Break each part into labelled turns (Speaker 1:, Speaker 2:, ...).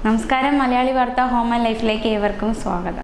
Speaker 1: നമസ്കാരം മലയാളി വാർത്ത home and ലൈഫിലേക്ക് ഏവർക്കും സ്വാഗതം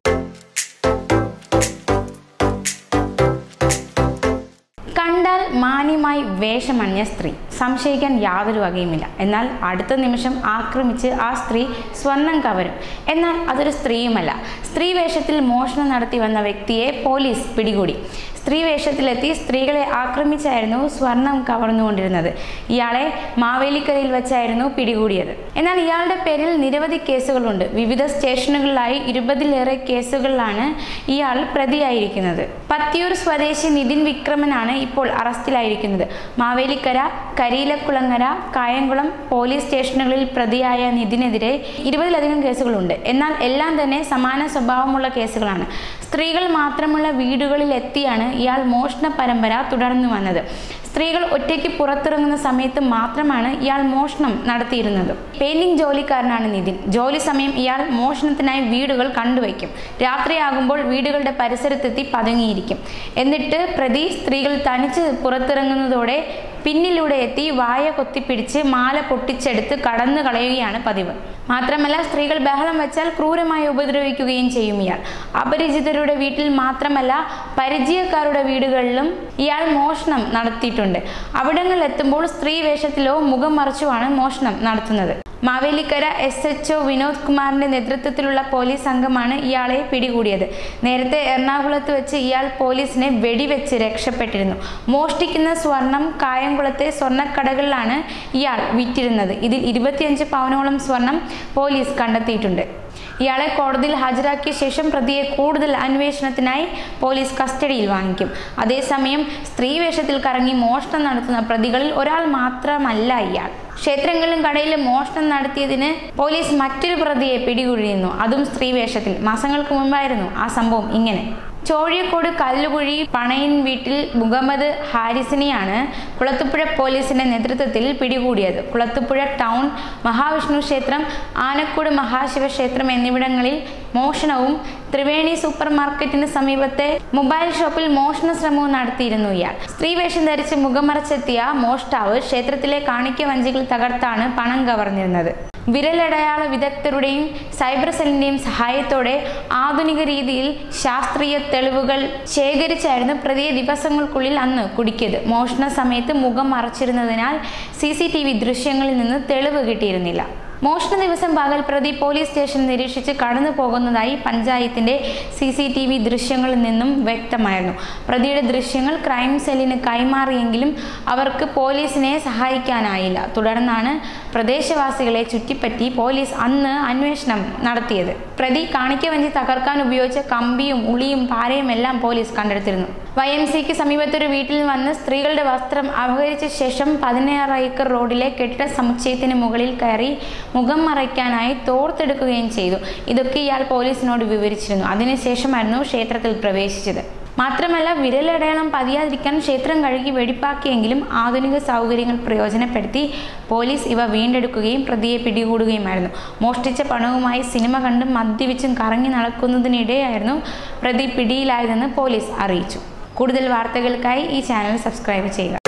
Speaker 1: കണ്ടാൽ മാന്യമായി വേഷമണിഞ്ഞ സ്ത്രീ സംശയിക്കാൻ യാതൊരു വകയുമില്ല എന്നാൽ അടുത്ത നിമിഷം ആക്രമിച്ച് ആ സ്ത്രീ സ്വർണം കവരും എന്നാൽ അതൊരു സ്ത്രീയുമല്ല സ്ത്രീ വേഷത്തിൽ മോഷണം നടത്തി വന്ന വ്യക്തിയെ പോലീസ് പിടികൂടി സ്ത്രീ വേഷത്തിലെത്തി സ്ത്രീകളെ ആക്രമിച്ചായിരുന്നു സ്വർണം കവർന്നുകൊണ്ടിരുന്നത് ഇയാളെ മാവേലിക്കരയിൽ വെച്ചായിരുന്നു പിടികൂടിയത് എന്നാൽ ഇയാളുടെ പേരിൽ നിരവധി കേസുകളുണ്ട് വിവിധ സ്റ്റേഷനുകളിലായി ഇരുപതിലേറെ കേസുകളിലാണ് ഇയാൾ പ്രതിയായിരിക്കുന്നത് പത്തിയൂർ സ്വദേശി നിതിൻ വിക്രമനാണ് ഇപ്പോൾ അറസ്റ്റിലായിരിക്കുന്നത് മാവേലിക്കര കരിയിലക്കുളങ്ങര കായംകുളം പോലീസ് സ്റ്റേഷനുകളിൽ പ്രതിയായ നിതിനെതിരെ ഇരുപതിലധികം കേസുകളുണ്ട് എന്നാൽ എല്ലാം തന്നെ സമാന സ്വഭാവമുള്ള കേസുകളാണ് സ്ത്രീകൾ മാത്രമുള്ള വീടുകളിൽ എത്തിയാണ് ഇയാൾ മോഷണ പരമ്പര തുടർന്നു വന്നത് സ്ത്രീകൾ ഒറ്റയ്ക്ക് പുറത്തിറങ്ങുന്ന സമയത്ത് മാത്രമാണ് ഇയാൾ മോഷണം നടത്തിയിരുന്നത് പെയിന്റിംഗ് ജോലിക്കാരനാണ് നിതിൻ ജോലി സമയം ഇയാൾ മോഷണത്തിനായി വീടുകൾ കണ്ടുവയ്ക്കും രാത്രിയാകുമ്പോൾ വീടുകളുടെ പരിസരത്തെത്തി പതുങ്ങിയിരിക്കും എന്നിട്ട് പ്രതി സ്ത്രീകൾ തനിച്ച് പുറത്തിറങ്ങുന്നതോടെ പിന്നിലൂടെ എത്തി വായ കൊത്തിപ്പിടിച്ച് മാല പൊട്ടിച്ചെടുത്ത് കടന്നു കളയുകയാണ് പതിവ് മാത്രമല്ല സ്ത്രീകൾ ബഹളം വെച്ചാൽ ക്രൂരമായി ഉപദ്രവിക്കുകയും ചെയ്യും ഇയാൾ അപരിചിതരുടെ വീട്ടിൽ മാത്രമല്ല പരിചയക്കാരുടെ വീടുകളിലും ഇയാൾ മോഷണം നടത്തിയിട്ടുണ്ട് അവിടങ്ങളിൽ എത്തുമ്പോൾ സ്ത്രീ വേഷത്തിലോ മുഖം മറച്ചുമാണ് മോഷണം നടത്തുന്നത് Mavelikkara S H O Vinod കുമാറിന്റെ നേതൃത്വത്തിലുള്ള പോലീസ് സംഘമാണ് ഇയാളെ പിടികൂടിയത് നേരത്തെ എറണാകുളത്ത് വെച്ച് ഇയാൾ പോലീസിനെ വെടിവെച്ച് രക്ഷപ്പെട്ടിരുന്നു മോഷ്ടിക്കുന്ന സ്വർണം കായംകുളത്തെ സ്വർണ്ണക്കടകളിലാണ് ഇയാൾ വിറ്റിരുന്നത് ഇതിൽ ഇരുപത്തിയഞ്ച് പവനോളം സ്വർണം പോലീസ് കണ്ടെത്തിയിട്ടുണ്ട് ഇയാളെ കോടതിയിൽ ഹാജരാക്കിയ ശേഷം പ്രതിയെ കൂടുതൽ അന്വേഷണത്തിനായി പോലീസ് കസ്റ്റഡിയിൽ വാങ്ങിക്കും അതേസമയം സ്ത്രീ വേഷത്തിൽ കറങ്ങി മോഷണം നടത്തുന്ന പ്രതികളിൽ ഒരാൾ മാത്രമല്ല ഇയാൾ ക്ഷേത്രങ്ങളിലും കടയിലും മോഷണം നടത്തിയതിന് പോലീസ് മറ്റൊരു പ്രതിയെ പിടികൂടിയിരുന്നു അതും സ്ത്രീ വേഷത്തിൽ മാസങ്ങൾക്ക് മുമ്പായിരുന്നു ആ സംഭവം ഇങ്ങനെ ചോഴിയക്കോട് കല്ലുകുഴി പണയിൻ വീട്ടിൽ മുഹമ്മദ് ഹാരിസിനെയാണ് കുളത്തുപുഴ പോലീസിന്റെ നേതൃത്വത്തിൽ പിടികൂടിയത് കുളത്തുപുഴ ടൗൺ മഹാവിഷ്ണു ക്ഷേത്രം ആനക്കൂട് മഹാശിവക്ഷേത്രം എന്നിവിടങ്ങളിൽ മോഷണവും ത്രിവേണി സൂപ്പർ മാർക്കറ്റിന് സമീപത്തെ മൊബൈൽ ഷോപ്പിൽ മോഷണ ശ്രമവും നടത്തിയിരുന്നു ഇയാൾ സ്ത്രീ വേഷം ധരിച്ച് മുഖമറച്ചെത്തിയ മോഷ്ടാവ് ക്ഷേത്രത്തിലെ കാണിക്ക വഞ്ചികൾ തകർത്താണ് പണം കവർന്നിരുന്നത് വിരലടയാള വിദഗ്ധരുടെയും സൈബർ സെല്ലിന്റെയും സഹായത്തോടെ ആധുനിക രീതിയിൽ ശാസ്ത്രീയ തെളിവുകൾ ശേഖരിച്ചായിരുന്നു പ്രതിയെ ദിവസങ്ങൾക്കുള്ളിൽ അന്ന് കുടുക്കിയത് മോഷണ സമയത്ത് മുഖം മറച്ചിരുന്നതിനാൽ സി സി ടി വി ദൃശ്യങ്ങളിൽ നിന്ന് തെളിവ് കിട്ടിയിരുന്നില്ല മോഷണ ദിവസം പകൽ പ്രതി പോലീസ് സ്റ്റേഷൻ നിരീക്ഷിച്ച് കടന്നു പോകുന്നതായി പഞ്ചായത്തിന്റെ സി സി ടി വി ദൃശ്യങ്ങളിൽ നിന്നും വ്യക്തമായിരുന്നു പ്രതിയുടെ ദൃശ്യങ്ങൾ ക്രൈം സെല്ലിന് കൈമാറിയെങ്കിലും അവർക്ക് പോലീസിനെ സഹായിക്കാനായില്ല തുടർന്നാണ് പ്രദേശവാസികളെ ചുറ്റിപ്പറ്റി പോലീസ് അന്ന് അന്വേഷണം നടത്തിയത് പ്രതി കാണിക്കവഞ്ചി തകർക്കാൻ ഉപയോഗിച്ച കമ്പിയും ഉളിയും പാരയും എല്ലാം പോലീസ് കണ്ടെടുത്തിരുന്നു വൈ എം സിക്ക് സമീപത്തൊരു വീട്ടിൽ വന്ന് സ്ത്രീകളുടെ വസ്ത്രം അപഹരിച്ച ശേഷം പതിനാറ് ഏക്കർ റോഡിലെ കെട്ടിട സമുച്ചയത്തിന് മുകളിൽ കയറി മുഖം മറയ്ക്കാനായി തോർത്തെടുക്കുകയും ചെയ്തു ഇതൊക്കെ ഇയാൾ പോലീസിനോട് വിവരിച്ചിരുന്നു അതിനുശേഷമായിരുന്നു ക്ഷേത്രത്തിൽ പ്രവേശിച്ചത് മാത്രമല്ല വിരലടയാളം പതിയാതിരിക്കാൻ ക്ഷേത്രം കഴുകി വെടിപ്പാക്കിയെങ്കിലും ആധുനിക സൗകര്യങ്ങൾ പ്രയോജനപ്പെടുത്തി പോലീസ് ഇവ വീണ്ടെടുക്കുകയും പ്രതിയെ പിടികൂടുകയുമായിരുന്നു മോഷ്ടിച്ച പണവുമായി സിനിമ കണ്ടും മദ്യപിച്ചും കറങ്ങി നടക്കുന്നതിനിടെയായിരുന്നു പ്രതി പിടിയിലായതെന്ന് പോലീസ് അറിയിച്ചു കൂടുതൽ വാർത്തകൾക്കായി ഈ ചാനൽ സബ്സ്ക്രൈബ് ചെയ്യുക